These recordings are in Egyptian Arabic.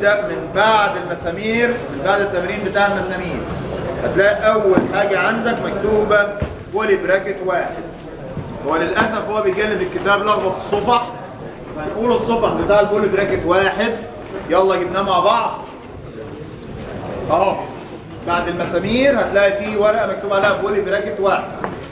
نبدا من بعد المسامير من بعد التمرين بتاع المسامير هتلاقي اول حاجه عندك مكتوبه بولي براكت واحد هو للاسف هو بيجلد الكتاب لخبط الصفح فهنقول الصفح بتاع البولي براكت واحد يلا جبناه مع بعض اهو بعد المسامير هتلاقي فيه ورقه مكتوب عليها بولي براكت واحد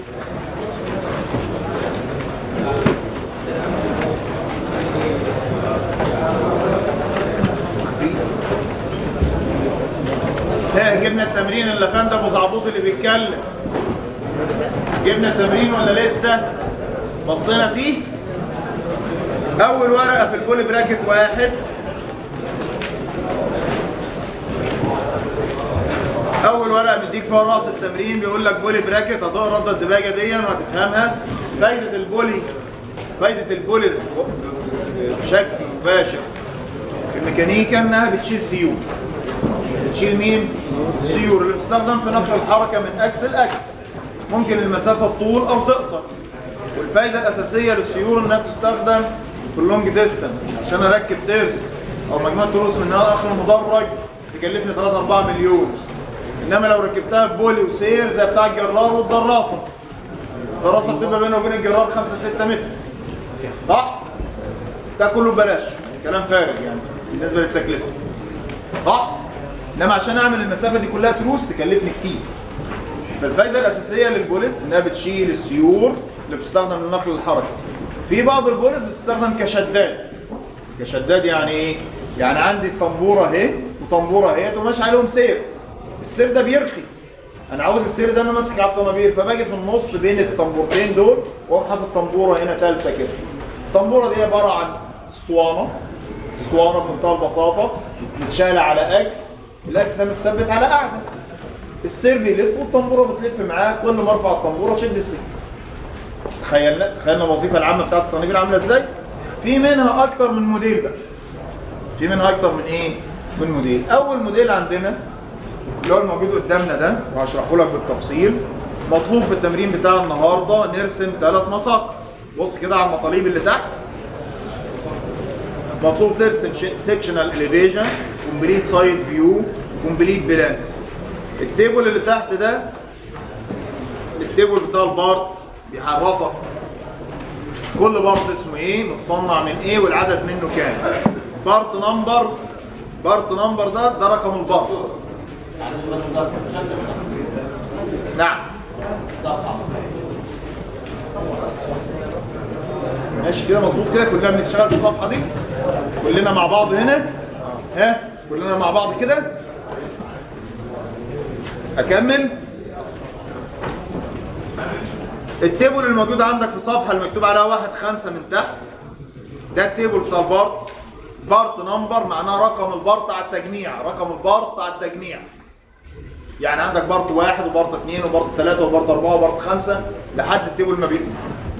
ها جبنا التمرين اللي فان ده ابو زعبوط اللي بيتكلم جبنا التمرين ولا لسه بصينا فيه اول ورقه في البولي براكت واحد اول ورقه مديك فيها راس التمرين بيقول لك بولي براكت هتقرا رد الدباجه دي وهتفهمها فايده البولي فايده البوليز بشكل مباشر في الميكانيكا انها بتشيل سيول بتشيل مين؟ السيور اللي بتستخدم في نقل الحركه من اكس لاكس ممكن المسافه تطول او تقصر والفايده الاساسيه للسيور انها بتستخدم في اللونج ديستانس عشان اركب ترس او مجموعه تروس من هنا لاخر المدرج تكلفني 3 4 مليون انما لو ركبتها في بولي وسير زي بتاع الجرار والدراسه الدراسه بتبقى بينه وبين الجرار 5 6 متر صح؟ ده كله ببلاش كلام فارغ يعني بالنسبه للتكلفه صح؟ انما عشان اعمل المسافه دي كلها تروس تكلفني كتير فالفايده الاساسيه للبوليس انها بتشيل السيور اللي بتستخدم لنقل الحركه في بعض البوليس بتستخدم كشداد كشداد يعني ايه يعني عندي طنبوره اهي وطنبوره اهي وماشي عليهم سير السير ده بيرخي انا عاوز السير ده انا ماسك على الطنابير فباجي في النص بين الطنبورتين دول واقوم حاطط طنبوره هنا ثالثه كده الطنبوره دي عباره عن اسطوانه اسطوانه بمنتهى البساطه متشاله على اكس الاكس ده متثبت على قاعده السير بيلف والطنبوره بتلف معاه كل ما ارفع الطنبوره تشد السير تخيلنا تخيلنا الوظيفه العامه بتاعت الطنابير عامله ازاي في منها اكتر من موديل بقى في منها اكتر من ايه من موديل اول موديل عندنا اللي هو الموجود قدامنا ده وهشرحه لك بالتفصيل مطلوب في التمرين بتاع النهارده نرسم ثلاث مساق بص كده على المطالب اللي تحت مطلوب ترسم سيكشنال اليفيشن كومبليت سايد فيو كومبليت بلان التيبل اللي تحت ده التيبل بتاع البارتس بيعرفك كل بارت اسمه ايه متصنع من ايه والعدد منه كام بارت نمبر بارت نمبر ده ده رقم البارت معلش بس صفحة شكل الصفحة نعم صفحة ماشي كده مظبوط كده كلنا بنشتغل في الصفحه دي كلنا مع بعض هنا ها كلنا مع بعض كده اكمل التيبل الموجود عندك في الصفحه اللي مكتوب عليها واحد خمسة من تحت ده التيبل بتاع البارتس بارت نمبر معناه رقم البارت على التجميع رقم البارت على التجميع يعني عندك بارت واحد وبارت اثنين وبارت ثلاثة وبارت أربعة وبارت خمسة لحد التيبل ما بيقول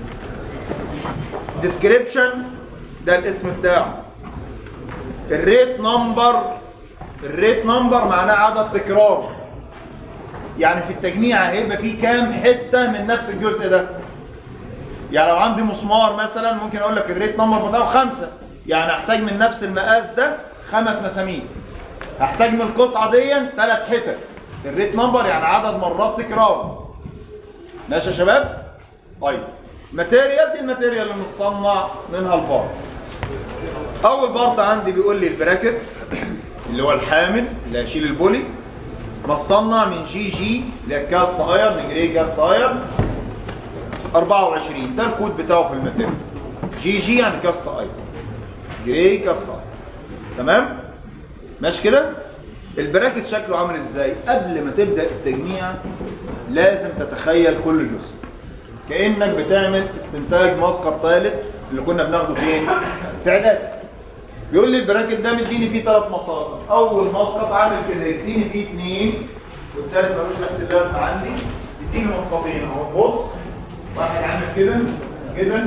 ديسكريبشن ده الاسم بتاعه الريت نمبر الريت نمبر معناه عدد تكرار يعني في التجميع هيبقى فيه كام حته من نفس الجزء ده يعني لو عندي مسمار مثلا ممكن اقول لك الريت نمبر بتاعه خمسه يعني هحتاج من نفس المقاس ده خمس مسامير هحتاج من القطعه دي ثلاث حتت الريت نمبر يعني عدد مرات تكرار ماشي يا شباب طيب ماتيريال دي الماتيريال اللي متصنع منها البارت اول بارت عندي بيقول لي البراكت اللي هو الحامل اللي هيشيل البولي مصنع من جي جي اللي هي كاست ايرن جري كاست ايرن 24 ده الكود بتاعه في الماتيريال جي جي يعني كاست ايرن جري كاست ايرن تمام ماشي كده البراكت شكله عامل ازاي قبل ما تبدا التجميع لازم تتخيل كل جزء كانك بتعمل استنتاج مسقط ثالث اللي كنا بناخده فين في اعداد بيقول لي البراكت ده مديني فيه ثلاث مساقط اول مسقط عامل كده يديني فيه اثنين والثالث ملوش ريحه اللازمه عندي يديني مسقطين اهو بص واحد عامل كده كده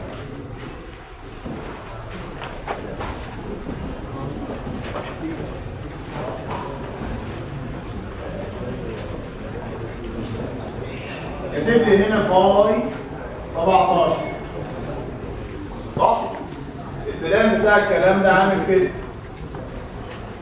كاتب لي هنا باي 17 صح؟ البلان بتاع الكلام ده عامل كده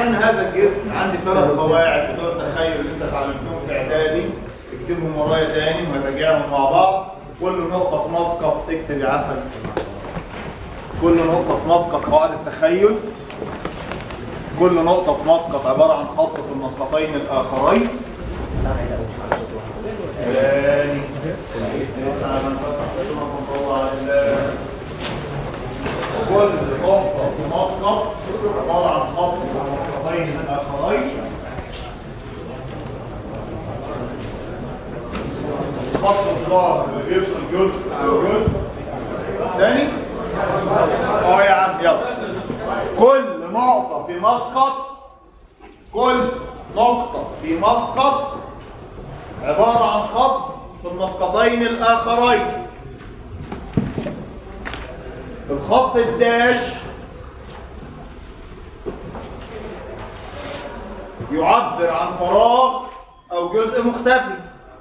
عشان هذا الجسم عندي ثلاث قواعد بتوع التخيل اللي انت اتعلمتهم في اعدادي اكتبهم ورايا تاني وهنراجعهم مع بعض كل نقطة في مسقط تكتب يا عسل كل نقطة في مسقط قواعد التخيل كل نقطة في مسقط عبارة عن خط في المسقطين الآخرين تاني لسه على ما نفتح شنط ونطلع ال- كل نقطة في مسقط عبارة عن خط في المسقطين الآخرين الخط الظاهر اللي بيفصل جزء عن جزء تاني اه يا عم يلا كل نقطة في مسقط كل نقطة في مسقط عبارة عن خط في المسقطين الآخرين الخط الداش يعبر عن فراغ أو جزء مختفي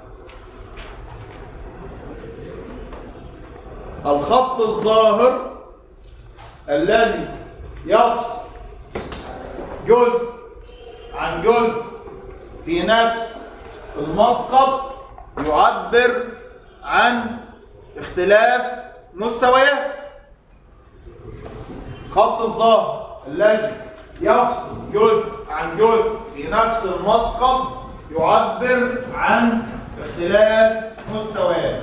الخط الظاهر الذي يفصل جزء عن جزء في نفس المسقط يعبر عن اختلاف مستويات خط الظاهر الذي يفصل جزء عن جزء في نفس المسقط يعبر عن اختلاف مستويات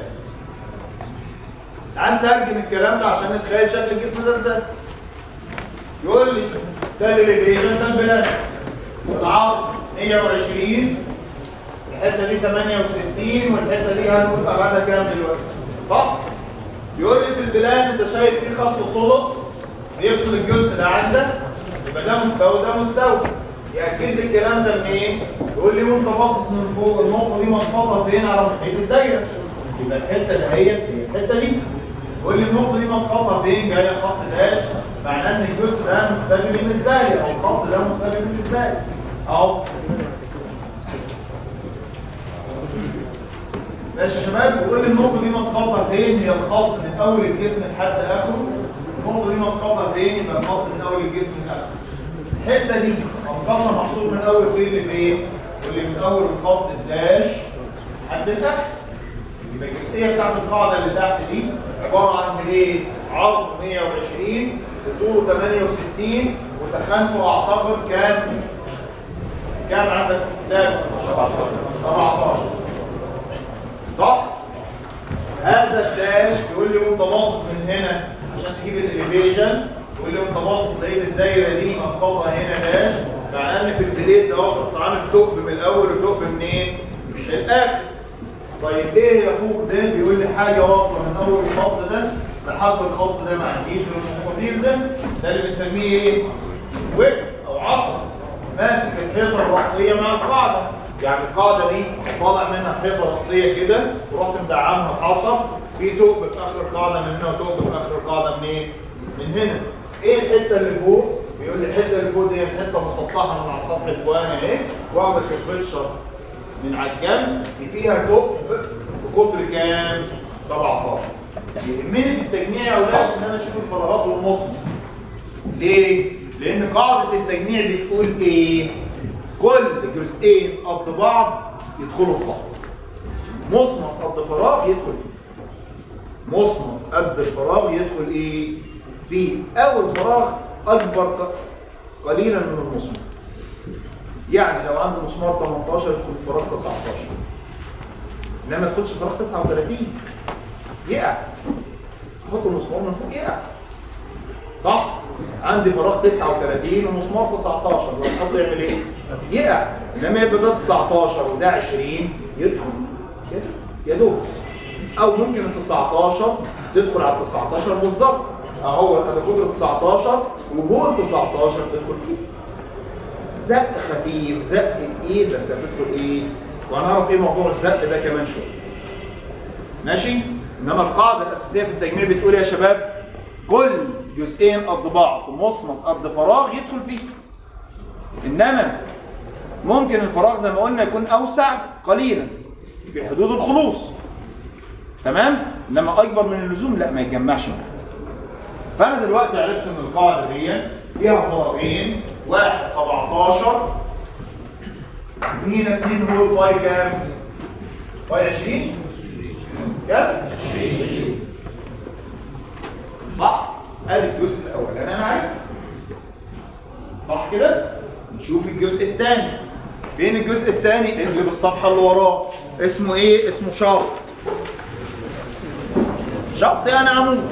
تعال نترجم الكلام ده عشان نتخيل شكل الجسم ده ازاي يقول لي ده الاليفيشن ده البلان العرض 120 الحته دي 68 والحته دي هنقول ابعادها كام دلوقتي صح يقول لي في البلان انت شايف في خط صلب بيفصل الجزء ده عندك يبقى ده مستوى ده مستوى ياكد لي الكلام ده منين يقول لي وانت باصص من فوق النقطه دي مسقطها فين على محيط الدايره يبقى الحته اللي هي هي الحته دي يقول لي النقطه دي مسقطها فين جايه خط داش معناه ان الجزء ده مختفي بالنسبه لي او الخط ده مختفي بالنسبه لي اهو ماشي يا شباب بيقول لي النقطه دي مسقطها فين هي الخط من اول الجسم لحد اخره النقطه دي مسقطها فين يبقى الخط من اول الجسم لاخره الحته دي مسقطها محصور من اول فين لفين واللي من اول الخط الداش لحد تحت يبقى الجزئيه بتاعت القاعده اللي تحت دي عباره عن ايه عرض 120 وطوله 68 وتخانته اعتقد كام كام عندك في الكتاب 17 صح هذا الداش يقول لي وانت باصص من هنا عشان تجيب الاليفيشن يقول لي وانت باصص لقيت الدايره دي مسقطها هنا داش معناه ان في البليد ده رحت عامل ثقب من الاول وثقب منين؟ من الاخر طيب ايه يا اخوك ده بيقول لي حاجه واصله من اول الخط ده لحد الخط ده ما عنديش غير المستطيل ده ده اللي بنسميه ايه؟ ويب او عصا ماسك الحيطه الرأسيه مع القاعده يعني القاعده دي طالع منها حيطه رأسيه كده ورحت مدعمها بعصا في ثقب في اخر القاعده من هنا وثقب في اخر القاعده منين؟ من هنا ايه الحته اللي فوق؟ بيقول لي الحته اللي فوق دي حته مسطحه من على السطح الفوقاني اهي واخده الفرشه من على الجنب فيها ثقب بقطر كام؟ 17 يهمني في التجميع يا اولاد ان انا اشوف الفراغات والمصمت ليه؟ لان قاعده التجميع بتقول ايه؟ كل جزئين قد بعض يدخلوا في بعض مصمت قد فراغ يدخل فيه مصمت قد الفراغ يدخل ايه؟ فيه اول فراغ اكبر ق- قليلا من المصمت يعني لو عندي مسمار 18 يدخل في فراغ 19 انما ما يدخلش فراغ 39 يقع احط المسمار من فوق يقع صح عندي فراغ 39 ومسمار 19 لو احط يعمل ايه يقع انما يبقى ده 19 وده 20 يدخل كده يا دوب او ممكن ال 19 تدخل على ال 19 بالظبط اهو ده قدره 19 وهو ال 19 تدخل فيه زق خفيف زق الايد بس هتدخل ايه وهنعرف ايه موضوع الزق ده كمان شويه ماشي انما القاعده الاساسيه في التجميع بتقول يا شباب كل جزئين قد بعض مصمت قد فراغ يدخل فيه انما ممكن الفراغ زي ما قلنا يكون اوسع قليلا في حدود الخلوص تمام انما اكبر من اللزوم لا ما يتجمعش معاه فانا دلوقتي عرفت ان القاعده دي فيها فراغين واحد 17 في هنا 2 هول فاي كام؟ فاي 20 كام؟ 20 صح؟ ادي الجزء الاول انا انا عارف صح كده؟ نشوف الجزء الثاني فين الجزء الثاني اللي بالصفحه اللي وراه اسمه ايه؟ اسمه شرط شفط يعني عمود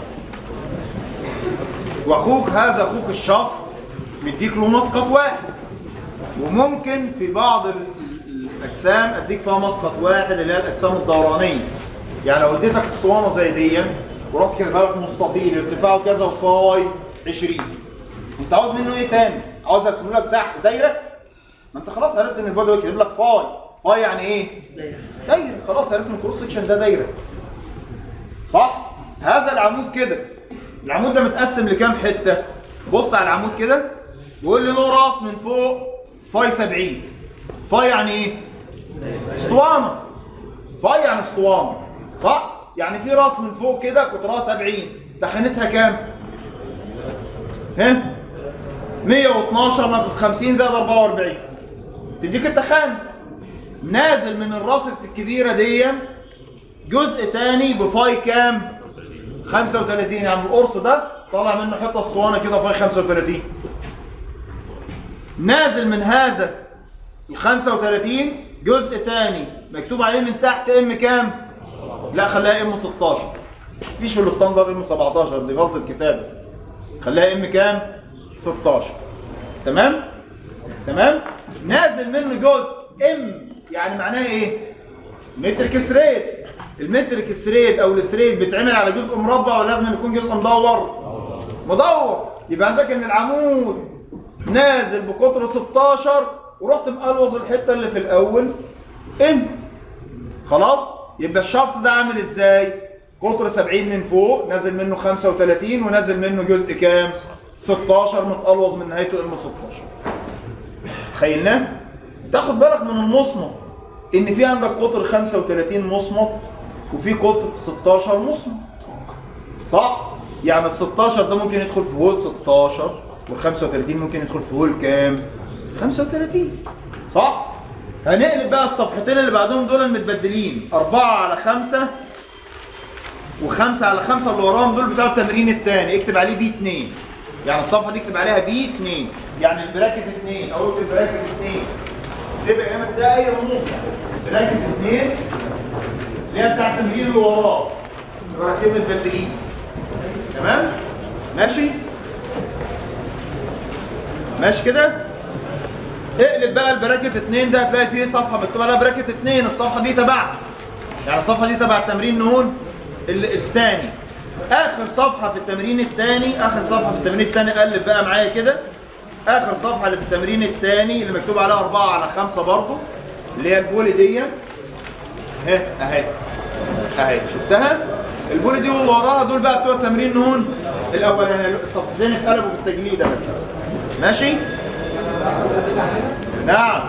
واخوك هذا اخوك الشفط مديك له مسقط واحد وممكن في بعض ال- ال- الاجسام اديك فيها مسقط واحد اللي هي الاجسام الدورانيه يعني لو اديتك اسطوانه زي دي ورحت كاتبها لك مستطيل ارتفاعه كذا وفاي 20 انت عاوز منه ايه تاني؟ عاوز ارسم لك تحت دايره؟ ما انت خلاص عرفت ان البودي كاتب لك فاي فاي يعني ايه؟ دايره خلاص عرفت ان الكروس سكشن ده دايره صح؟ هذا العمود كده العمود ده متقسم لكام حته؟ بص على العمود كده بيقول لي له راس من فوق فاي 70 فاي يعني ايه؟ اسطوانه فاي يعني اسطوانه صح؟ يعني في راس من فوق كده قطرها 70 تخانتها كام؟ ها؟ 112 ناقص 50 زائد 44 تديك التخان نازل من الراس الكبيره دي جزء تاني بفاي كام 35 يعني القرص ده طالع منه حته اسطوانه كده فاي 35 نازل من هذا ال 35 جزء تاني مكتوب عليه من تحت ام كام لا خليها ام 16 مفيش في الستاندر ام 17 دي غلطه كتابه خليها ام كام 16 تمام تمام نازل منه جزء ام يعني معناها ايه مترك ثريد المترك ثريد او الثريد بيتعمل على جزء مربع ولا لازم يكون جزء مدور مدور يبقى عندك ان العمود نازل بقطر 16 ورحت مقلوظ الحته اللي في الاول ام خلاص يبقى الشفط ده عامل ازاي قطر 70 من فوق نازل منه 35 ونازل منه جزء كام 16 متقلوظ من نهايته ام 16 تخيلناه تاخد بالك من المصمت ان في عندك قطر 35 مصمت وفي قطر 16 مصمت صح يعني ال 16 ده ممكن يدخل في هول 16 وال 35 ممكن يدخل في هول كام 35 صح هنقلب بقى الصفحتين اللي بعدهم دول المتبدلين 4 على 5 و5 على 5 اللي وراهم دول بتوع التمرين الثاني اكتب عليه بي 2 يعني الصفحه دي اكتب عليها بي 2 يعني البراكت 2 او اكتب براكت 2 تبقى يا اما دايره ونص براكت 2 اللي هي بتاع التمرين اللي وراه براكتين متبدلين تمام ماشي ماشي كده اقلب بقى البراكت 2 ده هتلاقي فيه صفحه مكتوب عليها براكت 2 الصفحه دي تبعها يعني الصفحه دي تبع التمرين نون الثاني اخر صفحه في التمرين الثاني اخر صفحه في التمرين الثاني قلب بقى معايا كده اخر صفحه اللي في التمرين الثاني اللي مكتوب عليها 4 على 5 برضه اللي هي البولي دي اهي اهي اهي شفتها البولي دي واللي وراها دول بقى بتوع التمرين نون الاولاني الصفحتين اتقلبوا في التجليده بس ماشي نعم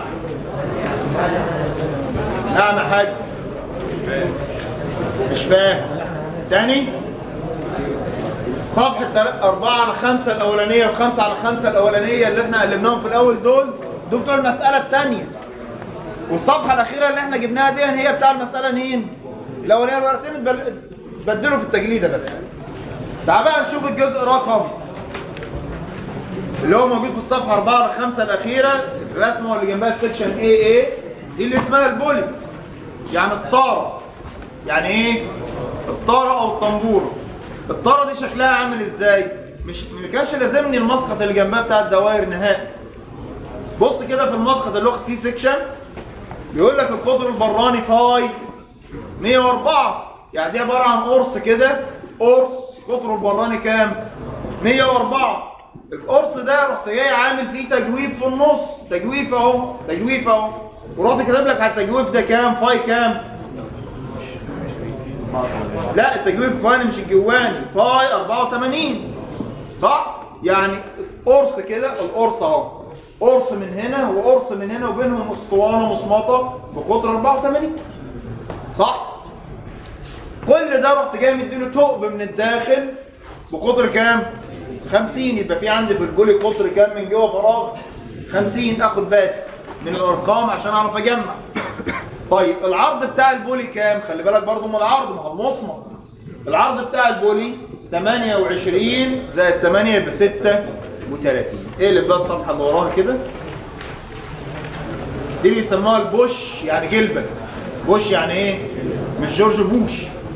نعم يا حاج مش فاهم تاني صفحة تل- أربعة على خمسة الأولانية وخمسة على خمسة الأولانية اللي احنا قلبناهم في الأول دول دول بتوع المسألة التانية والصفحة الأخيرة اللي احنا جبناها دي هي بتاع المسألة مين؟ الأولانية الورقتين اتبل- اتبدلوا في التجليدة بس تعال بقى نشوف الجزء رقم اللي هو موجود في الصفحة 4 على 5 الأخيرة الرسمة اللي جنبها السكشن اي اي دي اللي اسمها البولي يعني الطارة يعني ايه؟ الطارة أو الطنبورة الطارة دي شكلها عامل ازاي؟ مش ما كانش لازمني المسقط اللي جنبها بتاع الدوائر نهائي بص كده في المسقط اللي واخد فيه سكشن بيقول لك القطر البراني فاي 104 يعني دي عبارة عن قرص كده قرص قطره البراني كام؟ 104 القرص ده رحت جاي عامل فيه تجويف في النص تجويف اهو تجويف اهو ورحت كاتب لك على التجويف ده كام؟ فاي كام؟ لا التجويف فاي مش الجواني فاي 84 صح؟ يعني قرص كده القرص اهو قرص من هنا وقرص من هنا وبينهم اسطوانه مصمطه بقطر 84 صح؟ كل ده رحت جاي مديله ثقب من الداخل بقطر كام؟ 50 يبقى في عندي في البولي قطر كام من جوه فراغ؟ 50 اخد بالي من الارقام عشان اعرف اجمع طيب العرض بتاع البولي كام خلي بالك برضو من العرض ما هو المصمت العرض بتاع البولي 28 زائد 8 يبقى 36 اقلب بقى الصفحه اللي وراها كده دي بيسموها البوش يعني جلبة بوش يعني ايه مش جورج بوش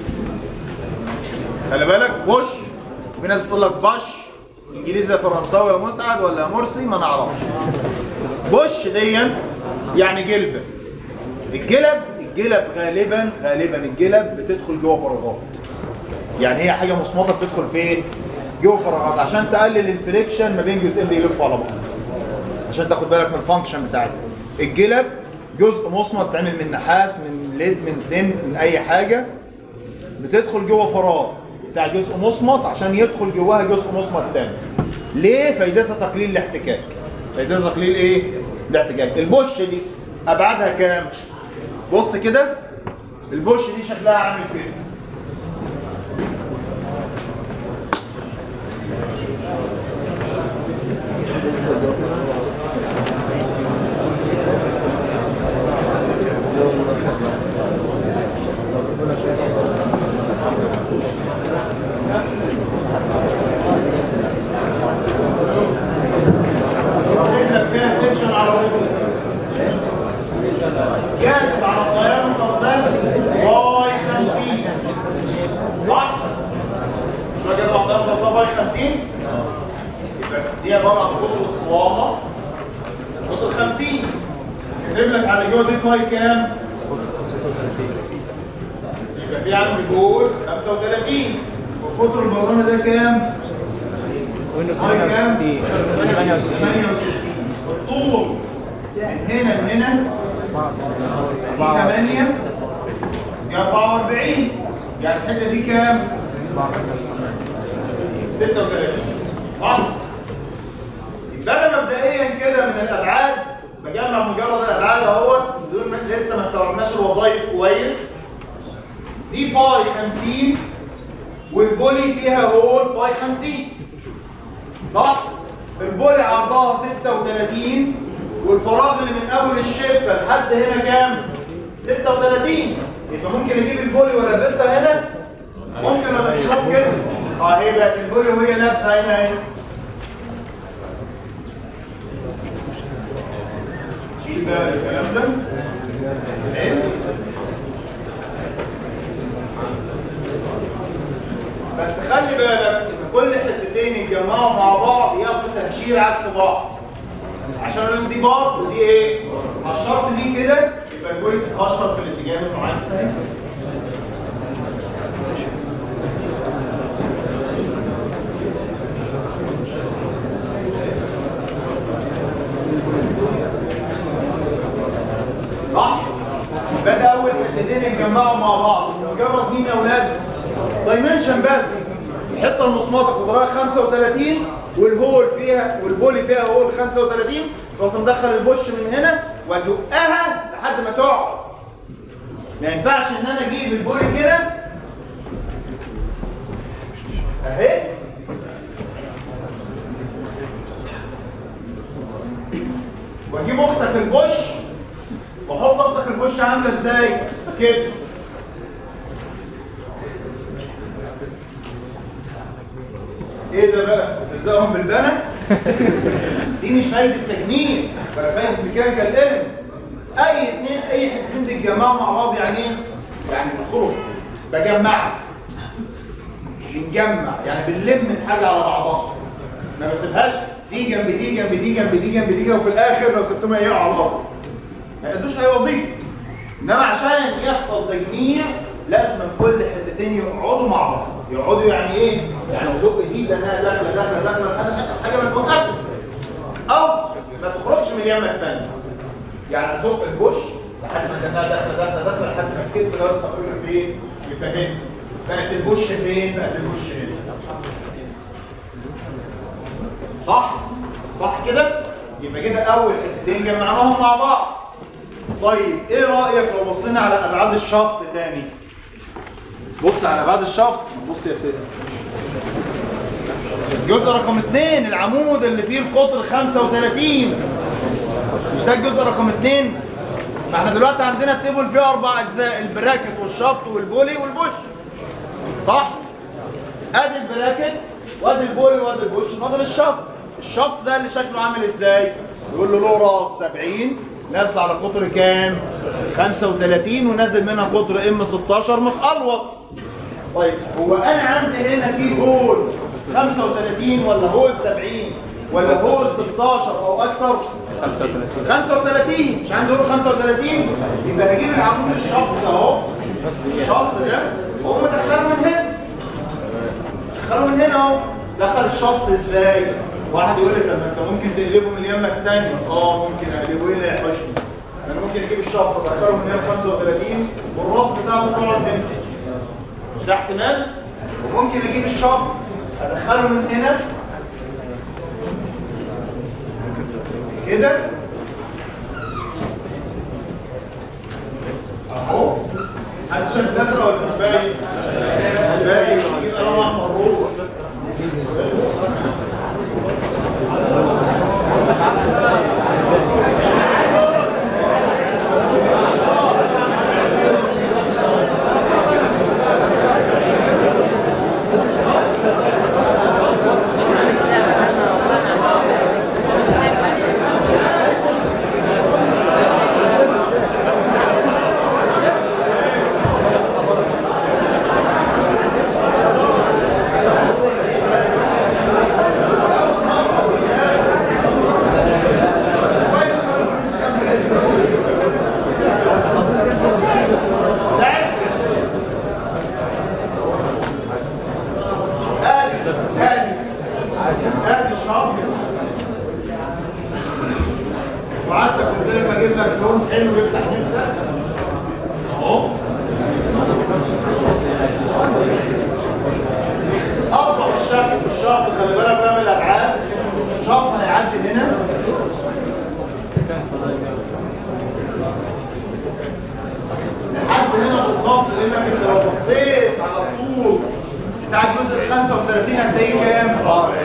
خلي بالك بوش في ناس بتقول لك باش انجليزي يا فرنساوي يا مسعد ولا يا مرسي ما نعرفش بوش ديا يعني جلبة الجلب الجلب غالبا غالبا الجلب بتدخل جوه فراغات يعني هي حاجه مصمطه بتدخل فين جوه فراغات عشان تقلل الفريكشن ما بين جزئين بيلفوا على بعض عشان تاخد بالك من الفانكشن بتاعتها الجلب جزء مصمت تعمل من نحاس من ليد من تن من اي حاجه بتدخل جوه فراغ بتاع جزء مصمت عشان يدخل جواها جزء مصمت تاني ليه فايدتها تقليل الاحتكاك فايدتها تقليل ايه الاحتكاك البوش دي ابعادها كام بص كده البوش دي شكلها عامل كده واخد فيها سكشن على وجهه كاتب على الدايمتر ده باي 50 صح؟ مش هو كاتب على الدايمتر ده باي 50 يبقى دي عباره عن قطر اسطوانه قطر 50 يكتب لك على جوه دي باي كام؟ يبقى في عندي جول 35 والقطر البراني ده كام؟ ويندوز هاي كام؟ 68 68 الطول من هنا لهنا دي 8 دي 44 يعني الحته دي كام؟ 36 صح؟ يبقى انا مبدئيا كده من الابعاد بجمع مجرد الابعاد اهوت بدون ما لسه ما استوعبناش الوظائف كويس دي فاي 50 والبولي فيها هول فاي 50 صح؟ البولي عرضها 36 والفراغ اللي من اول الشفه لحد هنا كام؟ 36 يبقى ممكن اجيب البولي والبسها هنا؟ ممكن ولا مش ممكن؟ اه هي بقت البولي وهي لابسه هنا اهي شيل بقى الكلام ده حلو. بس خلي بالك ان كل حتتين يتجمعوا مع بعض ياخدوا تهشير عكس بعض عشان اقول دي بار ودي ايه؟ هشرت دي كده يبقى الكل تتهشر في الاتجاه المعاكس اهي صح؟ يبقى ده اول حتتين يتجمعوا مع بعض مجرد مين يا اولاد؟ دايمنشن بس الحته المصمطه قدرها 35 والهول فيها والبولي فيها هول 35 رحت مدخل البوش من هنا وازقها لحد ما تقعد ما ينفعش ان انا اجيب البولي كده اهي واجيب اختك البوش واحط اختك البوش عامله ازاي كده ايه ده بقى بتلزقهم بالبنا دي مش فايده تجميل ولا فايده ميكانيكال ايلمنت اي اتنين اي حتتين بيتجمعوا مع بعض يعني ايه يعني بيدخلوا بجمعها بنجمع يعني بنلم الحاجه على بعضها ما بسيبهاش دي جنب دي جنب دي جنب دي جنب دي وفي الاخر لو سبتهم هيقعوا على الارض ما يأدوش اي وظيفه انما عشان يحصل تجميع لازم كل حتتين يقعدوا مع بعض يقعدوا يعني ايه يعني زق دي لانها داخله داخله داخله لحد حاجه ما توقفش او ما تخرجش من اليمه الثانيه يعني ازق البوش لحد ما كانها داخله داخله داخله لحد ما الكتف ده يستقر فين يبقى هنا بقت البوش فين بقت البوش هنا صح صح كده يبقى كده اول حتتين جمعناهم مع بعض طيب ايه رايك لو بصينا على ابعاد الشفط تاني بص على ابعاد الشفط بص يا سيدي الجزء رقم اثنين العمود اللي فيه القطر 35 ده الجزء رقم اتنين ما احنا دلوقتي عندنا التيبل فيه اربع اجزاء البراكت والشفط والبولي والبوش صح ادي البراكت وادي البولي وادي البوش فاضل الشفط الشفط ده اللي شكله عامل ازاي يقول له له راس 70 نازله على قطر كام 35 ونازل منها قطر ام 16 متقلوص طيب هو انا عندي هنا في هول 35 ولا هول 70 ولا هول 16 او اكتر 35 35 مش عندي هول 35 يبقى هجيب العمود الشفط ده اهو الشفط ده واقوم مدخله من هنا دخله من هنا اهو دخل الشفط ازاي؟ واحد يقول لي طب ما انت ممكن تقلبه من اليمه الثانيه اه ممكن اقلبه ايه اللي هيحوشني؟ انا ممكن اجيب الشفط ادخله من هنا 35 والراس بتاعته تقعد هنا مش ده احتمال وممكن اجيب الشفط ادخله من هنا كده اهو حد شايف الازرق ولا مش باين؟ باين يجيب قلم احمر روح ادي ادي ادي الشفط وقعدت قلت لك اجيب لك لون حلو يفتح نفسك اهو اصبح الشفط الشفط خلي بالك بقى من الابعاد الشفط هيعدي هنا لحد هنا بالظبط لانك انت لو بصيت على الطول بتاع الجزء ال 35 هتلاقيه كام؟